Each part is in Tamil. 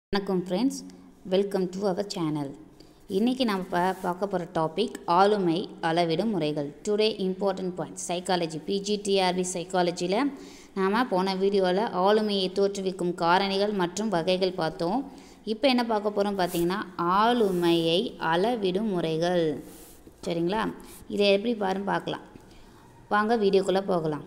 வணக்கம் friends welcome to our channel இன்றைக்கி நம்ம பா பார்க்க போகிற டாபிக் ஆளுமை அளவிடும் முறைகள் today important point psychology PGTRB சைக்காலஜியில் நாம் போன வீடியோவில் ஆளுமையை தோற்றுவிக்கும் காரணிகள் மற்றும் வகைகள் பார்த்தோம் இப்போ என்ன பார்க்க போகிறோம் பார்த்தீங்கன்னா ஆளுமையை அளவிடும் முறைகள் சரிங்களா இதை எப்படி பாருன்னு பார்க்கலாம் வாங்க வீடியோக்குள்ளே போகலாம்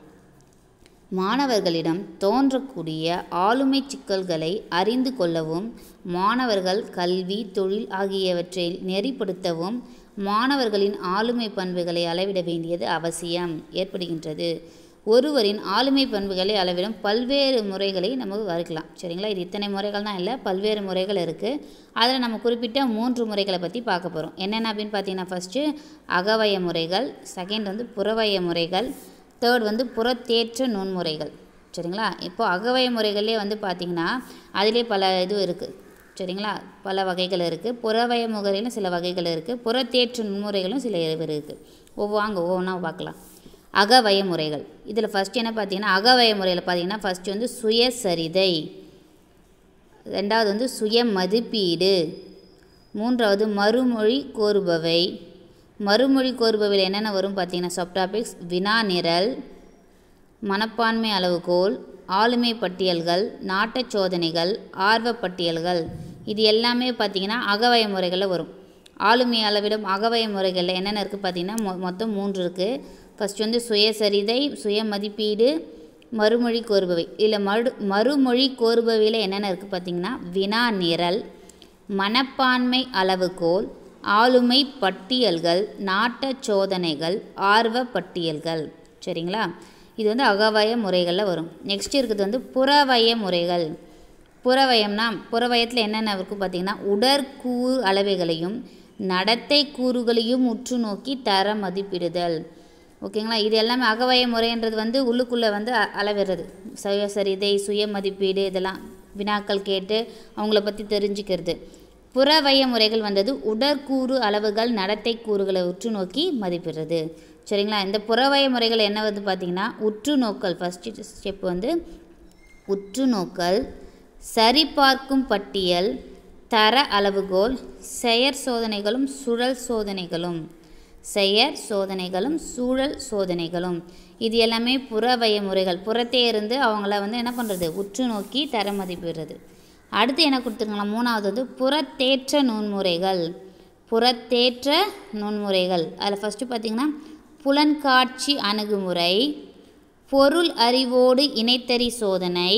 மாணவர்களிடம் தோன்றக்கூடிய ஆளுமை சிக்கல்களை அறிந்து கொள்ளவும் மாணவர்கள் கல்வி தொழில் ஆகியவற்றை நெறிப்படுத்தவும் மாணவர்களின் ஆளுமை பண்புகளை அளவிட வேண்டியது அவசியம் ஏற்படுகின்றது ஒருவரின் ஆளுமை பண்புகளை அளவிடும் பல்வேறு முறைகளை நம்ம வகுக்கலாம் சரிங்களா இது இத்தனை முறைகள் தான் இல்லை பல்வேறு முறைகள் இருக்குது அதில் நம்ம குறிப்பிட்ட மூன்று முறைகளை பற்றி பார்க்க போகிறோம் என்னென்ன அப்படின்னு பார்த்தீங்கன்னா ஃபஸ்ட்டு அகவய முறைகள் செகண்ட் வந்து புறவய முறைகள் தேர்ட் வந்து புறத்தேற்ற நுண்முறைகள் சரிங்களா இப்போ அகவய முறைகளே வந்து பார்த்திங்கன்னா அதிலே பல இது இருக்குது சரிங்களா பல வகைகள் இருக்குது புறவய முறையிலும் சில வகைகள் இருக்குது புறத்தேற்று நுண்முறைகளும் சில இருக்குது ஒவ்வொங்க ஒவ்வொன்றா பார்க்கலாம் அகவய முறைகள் இதில் ஃபஸ்ட் என்ன பார்த்தீங்கன்னா அகவய முறையில் பார்த்தீங்கன்னா ஃபஸ்ட்டு வந்து சுயசரிதை ரெண்டாவது வந்து சுய மதிப்பீடு மூன்றாவது மறுமொழி கோருபவை மறுமொழி கோருபவையில் என்னென்ன வரும் பார்த்தீங்கன்னா சப்டாபிக்ஸ் வினா நிரல் மனப்பான்மை அளவுகோல் ஆளுமை பட்டியல்கள் நாட்டச் சோதனைகள் ஆர்வப் பட்டியல்கள் இது எல்லாமே பார்த்திங்கன்னா அகவய முறைகளில் வரும் ஆளுமை அளவிடும் அகவய முறைகளில் என்னென்ன இருக்குது பார்த்திங்கன்னா மொ மொத்தம் மூன்று இருக்குது ஃபஸ்ட் வந்து சுயசரிதை சுய மதிப்பீடு மறுமொழி கோருபவை இல்லை மறு மறுமொழி கோருபவையில் என்னென்ன இருக்குது பார்த்திங்கன்னா வினா நிரல் மனப்பான்மை அளவுகோல் ஆளுமை பட்டியல்கள் நாட்டச் சோதனைகள் ஆர்வ பட்டியல்கள் சரிங்களா இது வந்து அகவய முறைகளில் வரும் நெக்ஸ்ட் இருக்கிறது வந்து புறவய முறைகள் புறவயம்னா புறவயத்தில் என்னென்ன இருக்கும் பார்த்திங்கன்னா உடற்கூறு அளவைகளையும் நடத்தை கூறுகளையும் உற்று நோக்கி தர மதிப்பிடுதல் ஓகேங்களா இது எல்லாமே அகவய முறைன்றது வந்து உள்ளுக்குள்ளே வந்து அளவிடுறது சுயசரிதை சுய மதிப்பீடு இதெல்லாம் வினாக்கள் கேட்டு அவங்கள பற்றி தெரிஞ்சுக்கிறது புறவய முறைகள் வந்தது உடற்கூறு அளவுகள் நடத்தை கூறுகளை உற்று நோக்கி மதிப்பிடுறது சரிங்களா இந்த புறவய முறைகள் என்ன வந்து பார்த்திங்கன்னா உற்று நோக்கல் ஃபஸ்ட்டு ஸ்டெப் வந்து உற்று நோக்கல் சரிபார்க்கும் பட்டியல் தர அளவுகோல் செயற் சோதனைகளும் சுழல் சோதனைகளும் செயற் சோதனைகளும் சூழல் சோதனைகளும் இது எல்லாமே புறவய முறைகள் புறத்தே இருந்து அவங்கள வந்து என்ன பண்ணுறது உற்று நோக்கி தர மதிப்பிடுறது அடுத்து என்ன கொடுத்துருங்களா மூணாவது வந்து புறத்தேற்ற நுண்முறைகள் புறத்தேற்ற நுண்முறைகள் அதில் ஃபஸ்ட்டு பார்த்திங்கன்னா புலன்காட்சி அணுகுமுறை பொருள் அறிவோடு இணைத்தறி சோதனை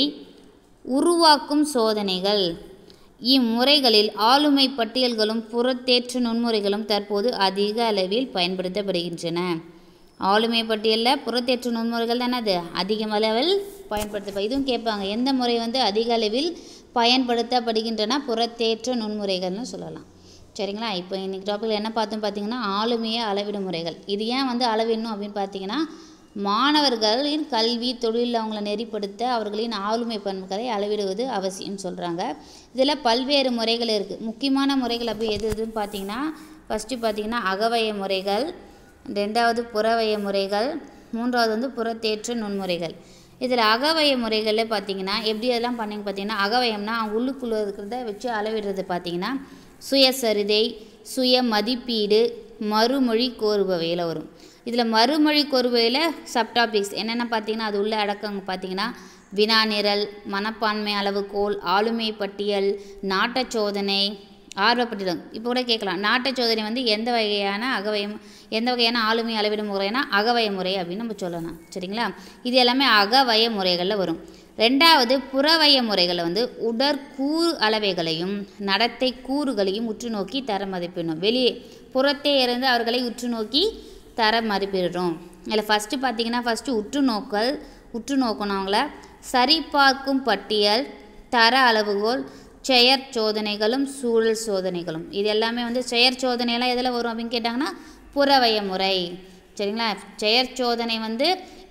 உருவாக்கும் சோதனைகள் இம்முறைகளில் ஆளுமை பட்டியல்களும் புறத்தேற்று நுண்முறைகளும் தற்போது அதிக அளவில் பயன்படுத்தப்படுகின்றன ஆளுமை பட்டியலில் புறத்தேற்று நுண்முறைகள் தானே அது அதிக அளவில் பயன்படுத்த இதுவும் கேட்பாங்க எந்த முறை வந்து அதிக அளவில் பயன்படுத்தப்படுகின்றன புறத்தேற்ற நுண்முறைகள்னு சொல்லலாம் சரிங்களா இப்போ இன்றைக்கி டாப்பிக்கில் என்ன பார்த்தோம் பார்த்தீங்கன்னா ஆளுமையை அளவிடும் முறைகள் இது ஏன் வந்து அளவிடணும் அப்படின்னு பார்த்தீங்கன்னா மாணவர்களின் கல்வி தொழிலில் அவங்கள நெறிப்படுத்த அவர்களின் ஆளுமை பண்புகளை அளவிடுவது அவசியம் சொல்கிறாங்க இதில் பல்வேறு முறைகள் இருக்குது முக்கியமான முறைகள் அப்படி எது எதுன்னு பார்த்தீங்கன்னா ஃபஸ்ட்டு பார்த்தீங்கன்னா அகவய முறைகள் ரெண்டாவது புறவய முறைகள் மூன்றாவது வந்து புறத்தேற்ற நுண்முறைகள் இதில் அகவய முறைகளில் பார்த்தீங்கன்னா எப்படி அதெல்லாம் பண்ணிங்க பார்த்தீங்கன்னா அகவயம்னா அவங்க உள்ளுக்குள்ளே இருக்கிறத வச்சு அளவிடுறது பார்த்தீங்கன்னா சுயசரிதை சுய மதிப்பீடு மறுமொழி கோருபவையில் வரும் இதில் மறுமொழி கோருபவையில் சப்டாபிக்ஸ் என்னென்ன பார்த்தீங்கன்னா அது உள்ள அடக்கங்க பார்த்தீங்கன்னா வினா நிரல் மனப்பான்மை அளவுகோல் ஆளுமை பட்டியல் நாட்டச் சோதனை ஆர்வப்பட்டிடம் இப்போ கூட கேட்கலாம் நாட்டச் சோதனை வந்து எந்த வகையான அகவயம் எந்த வகையான ஆளுமை அளவிடும் முறைனா அகவய முறை அப்படின்னு நம்ம சொல்லலாம் சரிங்களா இது எல்லாமே அகவய முறைகளில் வரும் ரெண்டாவது புறவய முறைகளில் வந்து உடற்கூறு அளவைகளையும் நடத்தை கூறுகளையும் உற்று நோக்கி தர மதிப்பிடணும் வெளியே புறத்தே இருந்து அவர்களை உற்று நோக்கி தர மதிப்பிடுறோம் இதில் ஃபஸ்ட்டு பார்த்தீங்கன்னா ஃபஸ்ட்டு உற்று நோக்கல் உற்று நோக்கணும் அவங்கள சரிபார்க்கும் பட்டியல் தர அளவுகோல் செயற் சோதனைகளும் சூழல் சோதனைகளும் இது எல்லாமே வந்து செயற் சோதனையெல்லாம் எதில் வரும் அப்படின்னு கேட்டாங்கன்னா புறவய முறை சரிங்களா செயற் சோதனை வந்து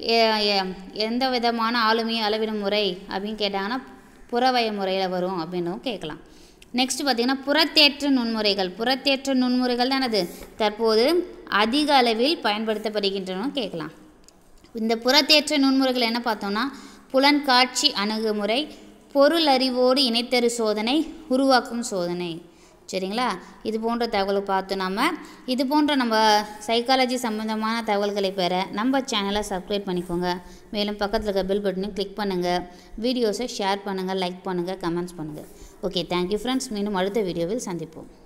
எந்த விதமான ஆளுமையை அளவிடும் முறை அப்படின்னு கேட்டாங்கன்னா புறவய முறையில் வரும் அப்படின்னும் கேட்கலாம் நெக்ஸ்ட் பார்த்திங்கன்னா புறத்தேற்ற நுண்முறைகள் புறத்தேற்ற நுண்முறைகள் தான் அது தற்போது அதிக அளவில் பயன்படுத்தப்படுகின்றன கேட்கலாம் இந்த புறத்தேற்ற நுண்முறைகள் என்ன பார்த்தோம்னா புலன்காட்சி அணுகுமுறை பொருள் அறிவோடு இணைத்தரு சோதனை உருவாக்கும் சோதனை சரிங்களா இது போன்ற தகவலை பார்த்து நம்ம இது போன்ற நம்ம சைக்காலஜி சம்மந்தமான தகவல்களை பெற நம்ம சேனலை சப்ஸ்கிரைப் பண்ணிக்கோங்க மேலும் பக்கத்தில் இருக்க பெல் பட்டனையும் கிளிக் பண்ணுங்கள் வீடியோஸை ஷேர் பண்ணுங்கள் லைக் பண்ணுங்கள் கமெண்ட்ஸ் பண்ணுங்கள் ஓகே தேங்க்யூ ஃப்ரெண்ட்ஸ் மீண்டும் அடுத்த வீடியோவில் சந்திப்போம்